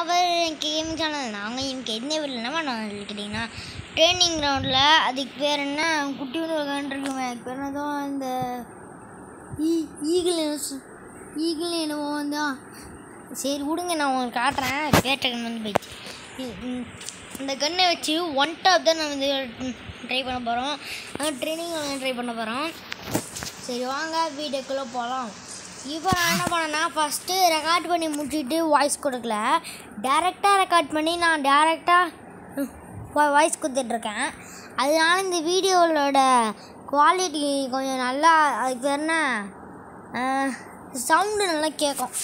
அவர் game channel நாங்கள் எனக்கு என்ன வீட்டில் என்ன பண்ணோம் கேட்டிங்கன்னா ட்ரைனிங் கிரவுண்டில் அதுக்கு பேர் என்ன குட்டி வந்து உட்காந்துருக்குமே அதுக்கு பேர் என்னதோ இந்த ஈ ஈகிள் ஈகிள் என்னவோ வந்து சரி விடுங்க நான் உங்களுக்கு காட்டுறேன் பேட்ட கன் வந்து போயிடுச்சு இ- ம், இந்த கன்னை வச்சு ஒன் டாப் தான் நான் வந்து ட்ரை பண்ண போகிறோம் ட்ரைனிங் ட்ரை பண்ண போகிறோம் சரி வாங்க வீடியோக்குள்ளே போகலாம் இப்போ நான் என்ன பண்ணேன்னா ஃபஸ்ட்டு ரெக்கார்ட் பண்ணி முடிச்சுட்டு வாய்ஸ் கொடுக்கல டேரெக்டாக ரெக்கார்ட் பண்ணி நான் டேரெக்டாக வாய்ஸ் கொடுத்துட்ருக்கேன் அதனால இந்த வீடியோவோட குவாலிட்டி கொஞ்சம் நல்லா அதுக்கு பேர் என்ன சவுண்டு நல்லா கேட்கும்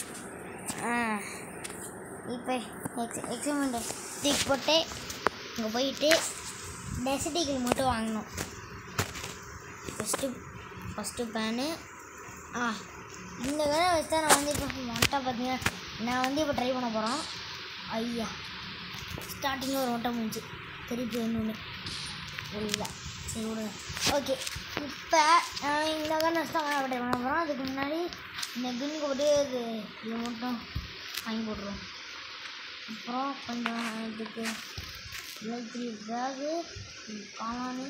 இப்போ எக்ஸ் எக்ஸாமெண்ட் தூக்கி போட்டு இங்கே போயிட்டு டெசிட்டிகள் மட்டும் வாங்கணும் ஃபஸ்ட்டு ஃபஸ்ட்டு பேனு ஆ இந்த வேலை வச்சு தான் நான் வந்து இப்போ மொட்டை பார்த்தீங்கன்னா நான் வந்து இப்போ ட்ரை பண்ண போகிறோம் ஐயா ஸ்டார்டிங்கில் ஒரு மொட்டை முடிஞ்சு திருப்பி ஒன்று ஒன்று இல்லை சரி விடுங்க ஓகே இப்போ இந்த வேலை வச்சு தான் ட்ரை பண்ண போகிறோம் அதுக்கு முன்னாடி இந்த கின்னுக்கு போட்டு இது இது மட்டும் வாங்கி போட்டுருவோம் அப்புறம் கொஞ்சம் இதுக்கு எலக்ட்ரிக் பேகு காமானு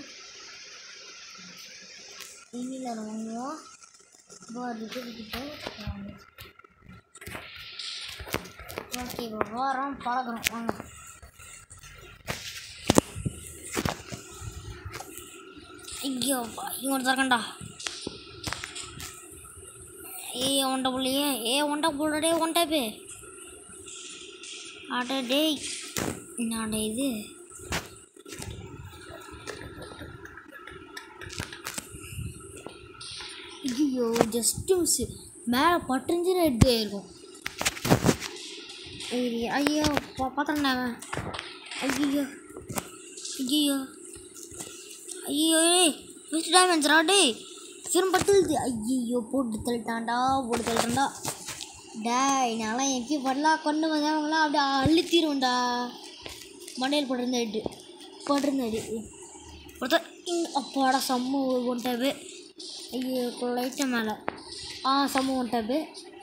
இனியில் வாங்குவோம் இப்போ ரிட்டுக்கிட்டு ஓகே இப்போ போகிறோம் பழகிறோம் வாங்க ஐயோ இவன் திறக்கண்டா ஏய் ஒன்றை புள்ளியே ஏ ஒன்றை புள்ளடே ஒன்றை பே அட டேய் என்னடா இது ஐயோ ஜஸ்ட் மிஸ் மேலே பட்டுருந்துச்சுன்னு எடுத்து இருக்கும் ஐயோ ஐயோ பா பார்த்துறேன்டா ஐயோ ஐயோ ஐயோ ஏய் மிஸ் டேமேஜ்ரா டேய் திரும்ப பட்டுது ஐயோ போட்டு தள்ளிட்டான்டா போட்டு தள்ளிட்டான்டா டேய் நான்லாம் என் படலாம் கொண்டு வந்தவங்களாம் அப்படியே அழுத்திடுவேன்டா மண்டையில் போட்டிருந்த அடி போட்டிருந்த அடி ஒருத்தர் இங்க- அப்பாடா செம்ம ஒன் டேபு ஐயோ லைட்டாக மேலே ஆ செம்ம ஒன் டேபு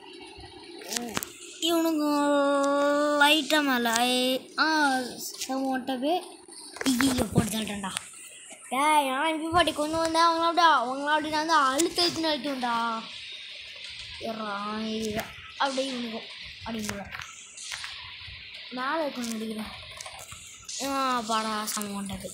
இவனுக்கு லைட்டாக மேலே ஆ செம்ம ஒன் டேபு ஐயோ போட்டு தள்ளிட்டேன்டா டேய் நான் எம்பி பாட்டி கொண்டு வந்தேன் அவங்கள அப்படியே அவங்கள அப்படி நான் வந்து அழுத்த வச்சுன்னு அழுத்துவேன்டா ஏறா இது அப்படியே இவனுக்கும் அப்படிங்கள மேலே இருக்கணும் அடிக்கிறேன் ஆ பாடா சமமாட்டது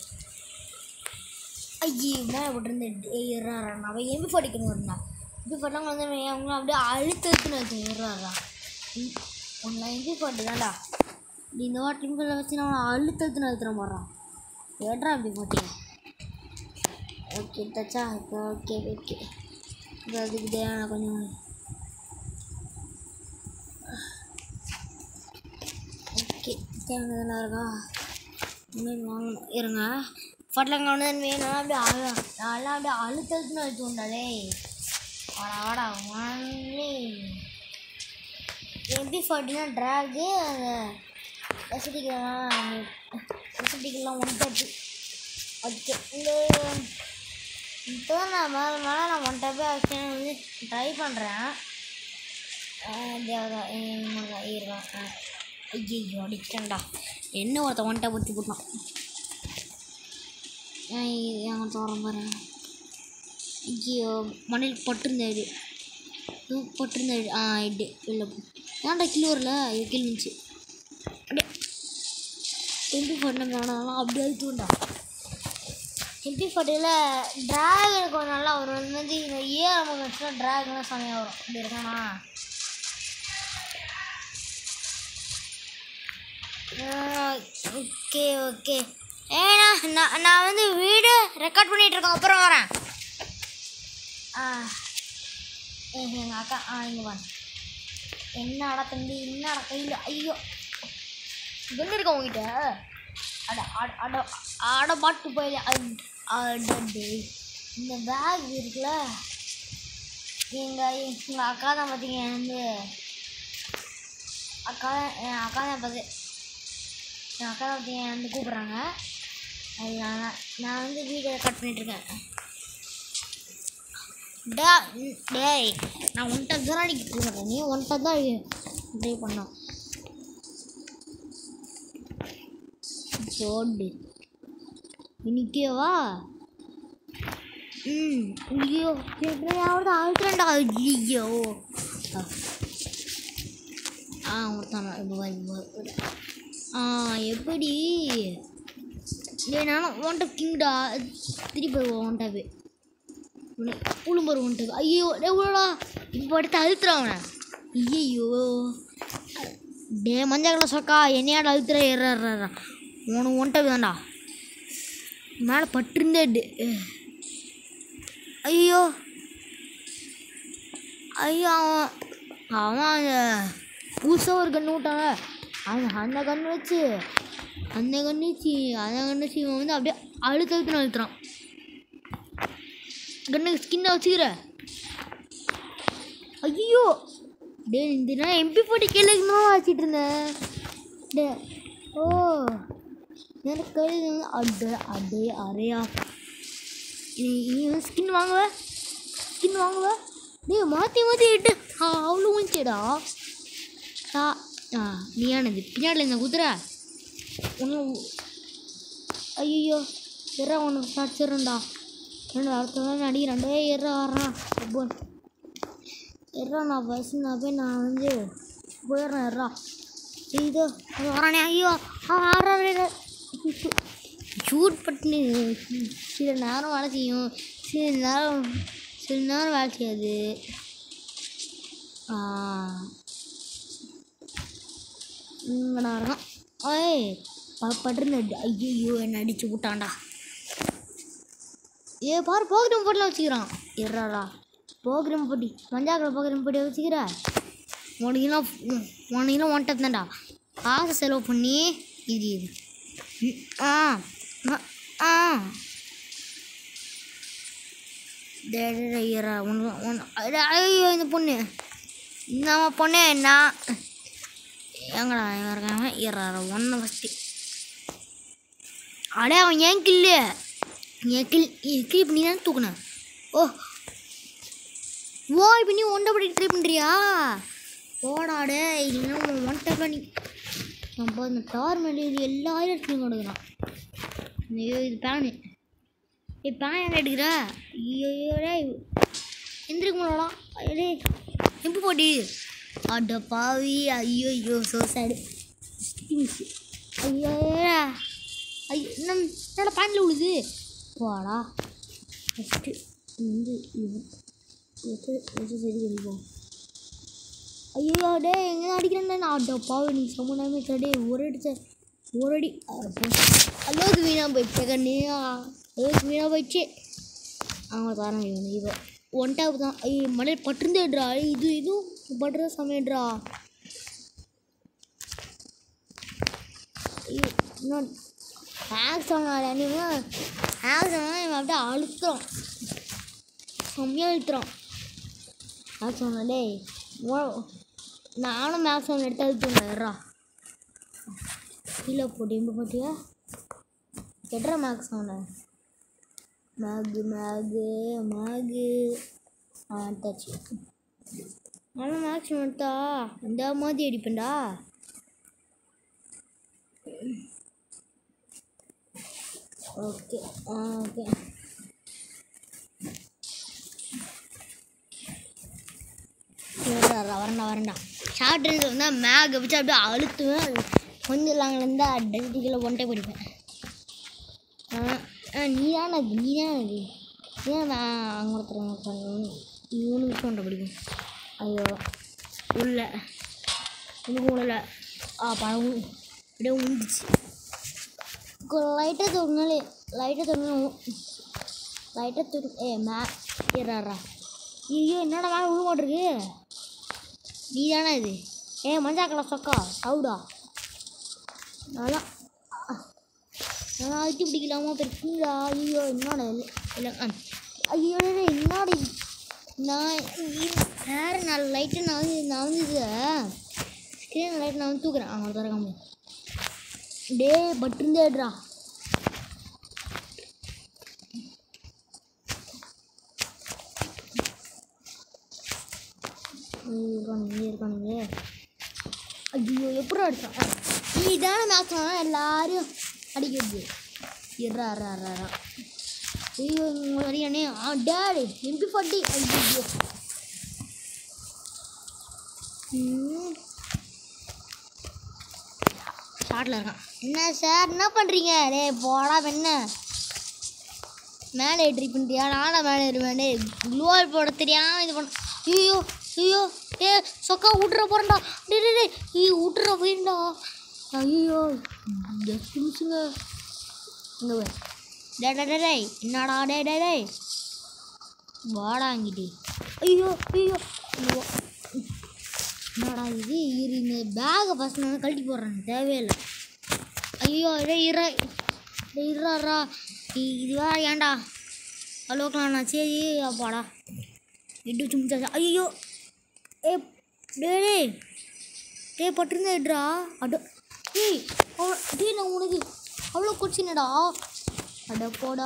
ஐயோ மேலே போட்டிருந்த ஏறா அவன் எம்பி படிக்கணும் இருந்தா எம்பி பட்டவங்க வந்து அவங்களும் அப்படியே அழுத்தத்துன்னு வச்சு ஏறாரா உன்னை எம்பி பாட்டு தான்டா நீ இந்த வாட்டி டிம்பிளில் வச்சு நான் அழுத்தத்துன்னு அழுத்துற போடுறான் ஏட்ரா எம்பி பாட்டியா ஓகே தச்சா இப்போ ஓகே ஓகே இப்போ அதுக்கு தேவையான கொஞ்சம் ஓகே தேவையானதெல்லாம் இருக்கா இன்னும் வாங்கணும் இருங்க ஃபட்லங்க வந்து வேணும் அப்படியே அழு நல்லா அப்படியே அழுத்தத்துன்னு வச்சு உண்டாலே வாடா வாடா ஒன்லி எப்படி ஃபார்ட்டினா ட்ராகு அந்த எஸ்டிக்கெல்லாம் எஸ்டிக்கெல்லாம் ஒன் தேர்ட்டி ஓகே இந்த இப்போ நான் மேலே மேலே நான் ஒன் டைப்பே ஆக்ஷன் வந்து ட்ரை பண்ணுறேன் தேவதா இருவா ஐயோ அடிச்சேன்டா என்ன ஒருத்த ஒன் டைப் ஊற்றி போட்டான் எங்க தோற பாரு ஐயோ மண்ணில் பட்டிருந்தாரு பட்டிருந்தாரு ஆ இது வெளில போ ஏன்டா கிலோ வரல இது கிழிஞ்சி அப்படியே எம்பி பண்ண வேணாலும் அப்படியே அழுத்துண்டா எம்பி ஃபார்ட்டியில் ட்ராகன் கொஞ்சம் நல்லா வரும் இது வந்து இந்த ஏ நமக்கு வச்சுனா ட்ராகன்லாம் செமையாக வரும் அப்படி இருக்கானா ஓகே ஓகே ஏண்ணா நான் நான் வந்து வீடு ரெக்கார்ட் பண்ணிகிட்டு இருக்கேன் அப்புறம் வரேன் ஆ எங்கள் அக்கா ஆ இங்கே வாங்க என்னடா தம்பி என்னடா கையில் ஐயோ எங்கே இருக்க உங்ககிட்ட அட அட அட அட பாட்டு போயில அடே இந்த பேக் இருக்குல்ல எங்கள் எங்கள் அக்கா தான் பார்த்தீங்க வந்து அக்கா தான் என் அக்கா தான் பார்த்து என் அக்கா தான் பார்த்தீங்க வந்து கூப்பிட்றாங்க அதனால நான் வந்து வீடியோ கட் பண்ணிகிட்ருக்கேன் டா டேய் நான் ஒன்ட்ட தான் அடிக்க கூப்பிட்றேன் நீ ஒன்ட்ட தான் ட்ரை பண்ணோம் போடு இன்னைக்கேவா ம் ஐயோ எப்படியாவது அழுத்துறேன்டா ஐயோ ஆ ஒருத்தானா இப்போ வா, இப்போ வா. ஆ எப்படி டேய் நானும் ஒன் டப் கிங்டா திருப்பி ஒன் டப்பு உளும்பர் ஒன் டப் ஐயோ டே உடா இப்போ எடுத்து அழுத்துறான் அவனை ஐயோ டே மஞ்சள் கலர் சொக்கா என்னையாட அழுத்துற ஏறாடுறா உனக்கு ஒன் டப்பு தான்டா மேலே பட்டிருந்தே ஐயோ ஐயோ அவன் அவன் அந்த புதுசாக ஒரு கன்று விட்டான அந்த அந்த கன்று வச்சு அந்த கன்று வச்சு அந்த கன்று வச்சு இவன் வந்து அப்படியே அழுத்த அழுத்துன்னு அழுத்துறான் கண்ணுக்கு ஸ்கின்னை வச்சுக்கிற ஐயோ டே இந்த நான் எம்பி போட்டி கேளுக்குமா வச்சுட்டு இருந்தேன் டே ஓ எனக்கு கையில் வந்து அட அடே அரையா நீ நீ வந்து ஸ்கின் வாங்குவ ஸ்கின் வாங்குவ டேய் மாற்றி மாற்றி இட்டு அவ்வளோ முடிச்சேடா ஆ ஆ நீயானது பின்னாடி இந்த குதிரை ஒன்றும் ஐயோ எறா ஒன்று சாச்சிட்றேன்டா ரெண்டு அடுத்த தான் அடிக்கிறேன் டே எறா வர்றான் அப்போ எறா நான் ஃபஸ்ட் நான் போய் நான் வந்து போயிடுறேன் எறா இதோ வரானே ஐயோ ஆறாரு ஷூட் பண்ணி சில நேரம் வேலை செய்யும் சில நேரம் சில நேரம் வேலை செய்யாது இங்கே நான் இருக்கான் ஓய் பட்டிருந்த ஐயோ என்னை அடிச்சு விட்டான்டா ஏ பாரு போகிரம் போட்டில் வச்சுக்கிறான் இருறாடா போகிரம் போட்டி மஞ்சாக்கில் போகிரம் போட்டி வச்சுக்கிற உனக்கெல்லாம் உனக்கெல்லாம் ஒன்ட்டப் தான்டா காசு செலவு பண்ணி இது இது ம், ஆ ஆ, ஆ டேய், டேய், டேய், இருடா, உனக்கு உன அட, ஐயோ இந்த பொண்ணு நம்ம பொண்ணு நான் எங்கடா இவன் இருக்காங்க இருறா ஒன்று ஃபஸ்ட்டு அடே அவன் ஏன் கில்லு என் கில் என் கில் பண்ணி தான் தூக்குனேன் ஓ ஓ இப்போ நீ ஒன்றை படி ட்ரை பண்ணுறியா போடாடே இல்லைன்னா ஒன்றை பண்ணி நம்ம இந்த டார் மேலே இது எல்லா இடத்துலையும் கொடுக்குறான் ஐயோ இது பேனு ஏய் பேன் ஏன் எடுக்கிற ஐயோ டேய் எந்திரிக்க முடியலாம் டேய் எம்பு போட்டி அட பாவி ஐயோ ஐயோ சோ சேடு ஐயோ ஐயோ நம் என்னடா பேண்டில் விழுது போடா ஃபஸ்ட்டு வந்து இது எது எது சரி கழிப்போம் ஐயோ டே எங்கே அடிக்கிறேன்டா நான் அட பாவி நீ சம நேரமே டே ஒரு அடிச்ச ஒரு அடி அளவுக்கு வீணாக போயிடுச்சு கண்ணு அளவுக்கு வீணாக போயிடுச்சு அவங்க தரேன் இவன் இவன் ஒன் டாப் தான் ஐயோ மலையில் பட்டிருந்தேட்ரா இது இதுவும் பட்டுற சமயம்டா ஐயோ இன்னும் மேக்ஸ் ஆனால இவன் மேக்ஸ் ஆனால் இவன் அப்படியே அழுத்துறான் செம்மையாக அழுத்துறான் மேக்ஸ் ஆனா டேய் ஓ- நானும் மேக்ஸ் ஒன்று எடுத்து அழுத்துறேன்டா கீழே போட்டு எம்பு போட்டியா எட்ரா மேக்ஸ் அவனை மேகு மேகு மேகு ஆ எடுத்தாச்சு ஆனால் மேக்ஸ் எடுத்தா இந்த மாதிரி அடிப்பேன்டா ஓகே ஆ ஓகே வரண்டா வரண்டா ஷார்ட் ரேஞ்சில் வந்தால் மேக் வச்சு அப்படியே அழுத்துவேன் கொஞ்சம் லாங்கில் இருந்தால் டெசிட்டிக்கில் ஒன்ட்டே படிப்பேன் ஆ ஆ நீ தானே அது நீ தானே அது ஏன் நான் அங்கே ஒருத்தர் இவனுக்கு ஒன்றை பிடிக்கும் ஐயோ உள்ள உனக்கு உள்ள ஆ பழம் அப்படியே உந்துச்சு லைட்டாக தொங்கினாலே லைட்டாக தொங்கினா லைட்டாக தொங்கு ஏ மே ஏறாரா ஐயோ என்னடா மேலே விழ மாட்டிருக்கு நீ தானே இது ஏ மஞ்சா கலர் சொக்கா சவுடா நல்லா நல்லா அழுத்தி பிடிக்கலாமா பெருக்குங்களா ஐயோ என்னோட இல்லை இல்லை ஆ. ஐயோ இல்லை, என்னோட இது? நான் இது வேறு நான் லைட்டு நான் வந்து நான் வந்து இது ஸ்க்ரீன் லைட் நான் வந்து தூக்குறேன் அவங்க திறக்காம டே பட்டிருந்தேட்ரா இருக்கானுங்க இருக்கானுங்க ஐயோ எப்படி அடிச்சான் நீ தானே மேட்ச் எல்லாரும் அடிக்கிறது இறா அரா அரா அரா ஐயோ இங்கே வரையானே ஆ டேடி எம்பி ஃபார்ட்டி ஐயோ ம் ஷார்ட்டில் இருக்கான் என்ன சார் என்ன பண்ணுறீங்க டேய் போடா என்ன மேலே ஏற்றி பண்ணிட்டியா நானும் மேலே ஏறுவேன் டேய் க்ளோவல் போட தெரியாமல் இது பண்ண ஐயோ ஐயோ ஏ சொக்கா விட்டுற போகிறேன்டா டே டே டே ஐயோ விட்டுற போயிருந்தா ஐயோ ஜஸ்ட் மிஸ்ஸுங்க இங்கே போய் டே டே டே டேய் என்னடா டே டே டேய் வாடா அங்கிட்டி ஐயோ ஐயோ இங்க வா. என்னடா இது இரு இந்த பேகை ஃபஸ்ட் நான் கழட்டி போடுறேன் தேவையில்லை ஐயோ டே இறா டே இறாரா இது வேற ஏன்டா அலோக்கலாம் நான் சரி அப்பாடா இட்டு சுமிச்சா ஐயோ ஏ டே டே டே பட்டிருந்தா இட்ரா அட டேய் அவ்வளோ டேய் நான் உனக்கு அவ்வளோ கொச்சினடா அட போடா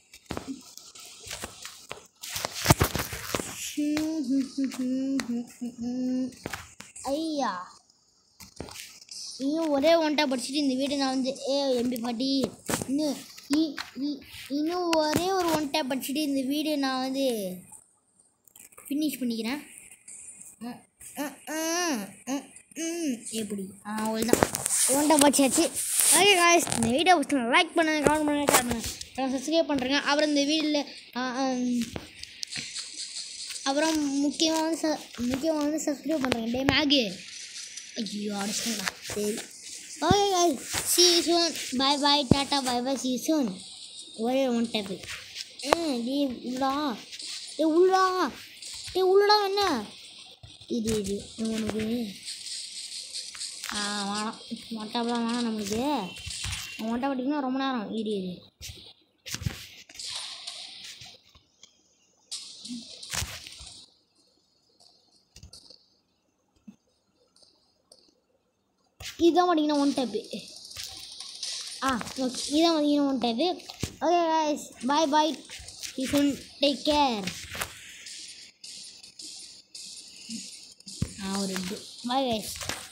ஐயா இன்னும் ஒரே ஒன்ட்டா படிச்சுட்டு இந்த வீடு நான் வந்து ஏ எம்பி பாட்டி இன்னும் இ- இ- இன்னும் ஒரே ஒரு ஒன் டேப் படிச்சுட்டு இந்த வீடு நான் வந்து ஃபினிஷ் பண்ணிக்கிறேன் அஹ், அஹ், அஹ், அஹ், ம், எப்படி ஆ அவ்வளோதான் ஒன் டேப் படிச்சாச்சு ஓகே காய்ஸ் இந்த வீடியோ பிடிச்சி லைக் பண்ணுங்க கமெண்ட் பண்ணுங்க ஷேர் பண்ணுங்க சப்ஸ்கிரைப் பண்ணுறேங்க அப்புறம் இந்த வீடியோவில் அப்புறம் முக்கியமாக வந்து ச முக்கியமாக வந்து சப்ஸ்கிரைப் பண்ணுறேன் டே மேகி ஐயோ அடிச்சிட்டா சரி okay guys see you soon bye bye டாட்டா bye bye see you soon ஒரே ஒன் டேப்பு ம் டே உள்ளா டே உள்ளா டே உள்ளா என்ன இது இது உனக்கு ஆ வேணாம் மொட்டாப்பெல்லாம் வேணாம் நம்மளுக்கு மொட்டை படிக்கணும் ரொம்ப நேரம் இது இது இதுதான் பார்த்தீங்கன்னா ஒன் டேப்பு ஆ ஓகே இதான் பார்த்தீங்கன்னா one tape okay guys bye bye you soon take care ஆ ஒரு பாய் guys